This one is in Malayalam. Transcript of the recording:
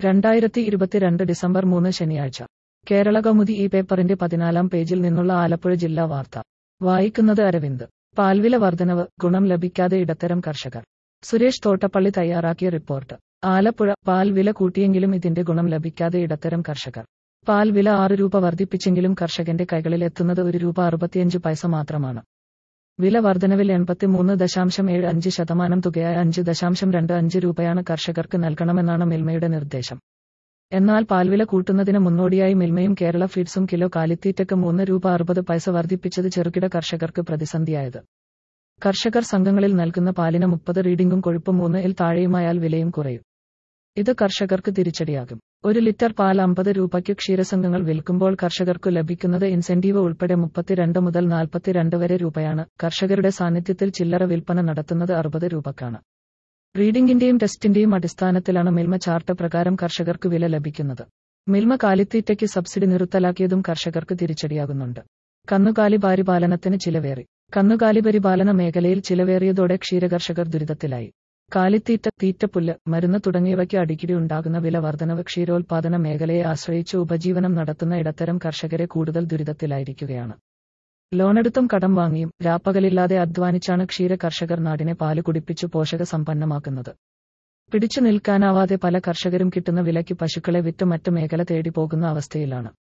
രണ്ടായിരത്തി ഇരുപത്തിരണ്ട് ഡിസംബർ മൂന്ന് ശനിയാഴ്ച കേരള കൗമുദി ഈ പേപ്പറിന്റെ പതിനാലാം പേജിൽ നിന്നുള്ള ആലപ്പുഴ ജില്ലാ വാർത്ത വായിക്കുന്നത് അരവിന്ദ് പാൽവില വർധനവ് ഗുണം ലഭിക്കാതെ ഇടത്തരം കർഷകർ സുരേഷ് തോട്ടപ്പള്ളി തയ്യാറാക്കിയ റിപ്പോർട്ട് ആലപ്പുഴ പാൽ വില കൂട്ടിയെങ്കിലും ഇതിന്റെ ഗുണം ലഭിക്കാതെ ഇടത്തരം കർഷകർ പാൽ വില ആറ് രൂപ വർദ്ധിപ്പിച്ചെങ്കിലും കർഷകന്റെ കൈകളിൽ എത്തുന്നത് ഒരു രൂപ അറുപത്തിയഞ്ച് പൈസ മാത്രമാണ് വില വർധനവിൽ എൺപത്തിമൂന്ന് ദശാംശം ഏഴ് അഞ്ച് ശതമാനം തുകയായ അഞ്ച് ദശാംശം രണ്ട് അഞ്ച് രൂപയാണ് കർഷകർക്ക് നൽകണമെന്നാണ് മിൽമയുടെ നിർദ്ദേശം എന്നാൽ പാൽവില കൂട്ടുന്നതിന് മുന്നോടിയായി മിൽമയും കേരള ഫീഡ്സും കിലോ കാലിത്തീറ്റയ്ക്ക് മൂന്ന് രൂപ അറുപത് പൈസ വർദ്ധിപ്പിച്ചത് ചെറുകിട കർഷകർക്ക് പ്രതിസന്ധിയായത് കർഷകർ സംഘങ്ങളിൽ നൽകുന്ന പാലിന് മുപ്പത് റീഡിംഗും കൊഴുപ്പ് മൂന്ന് ഇൽ താഴെയുമായാൽ വിലയും കുറയും ഇത് കർഷകർക്ക് തിരിച്ചടിയാകും ഒരു ലിറ്റർ പാൽ അമ്പത് രൂപയ്ക്ക് ക്ഷീരസംഘങ്ങൾ വിൽക്കുമ്പോൾ കർഷകർക്കു ലഭിക്കുന്നത് ഇൻസെന്റീവ് ഉൾപ്പെടെ മുപ്പത്തിരണ്ട് മുതൽ നാൽപ്പത്തിരണ്ട് വരെ രൂപയാണ് കർഷകരുടെ സാന്നിധ്യത്തിൽ ചില്ലറ വിൽപ്പന നടത്തുന്നത് അറുപത് രൂപക്കാണ് റീഡിംഗിന്റെയും ടെസ്റ്റിന്റെയും അടിസ്ഥാനത്തിലാണ് മിൽമ ചാർട്ട് പ്രകാരം കർഷകർക്ക് വില ലഭിക്കുന്നത് മിൽമ കാലിത്തീറ്റയ്ക്ക് സബ്സിഡി നിർത്തലാക്കിയതും കർഷകർക്ക് തിരിച്ചടിയാകുന്നുണ്ട് കന്നുകാലി പരിപാലനത്തിന് ചിലവേറി കന്നുകാലി പരിപാലന മേഖലയിൽ ചിലവേറിയതോടെ ക്ഷീരകർഷകർ ദുരിതത്തിലായി കാലിത്തീറ്റ തീറ്റപ്പുല്ല് മരുന്ന് തുടങ്ങിയവയ്ക്ക് അടിക്കടി ഉണ്ടാകുന്ന വില വർധനവ് ക്ഷീരോത്പാദന മേഖലയെ ആശ്രയിച്ച് ഉപജീവനം നടത്തുന്ന ഇടത്തരം കർഷകരെ കൂടുതൽ ദുരിതത്തിലായിരിക്കുകയാണ് ലോണെടുത്തും കടം വാങ്ങിയും രാപ്പകലില്ലാതെ അധ്വാനിച്ചാണ് ക്ഷീര കർഷകർ നാടിനെ പാല് കുടിപ്പിച്ചു പോഷക സമ്പന്നമാക്കുന്നത് പിടിച്ചു നിൽക്കാനാവാതെ പല കർഷകരും കിട്ടുന്ന വിലയ്ക്ക് പശുക്കളെ വിറ്റ് മറ്റ് മേഖല തേടി പോകുന്ന അവസ്ഥയിലാണ്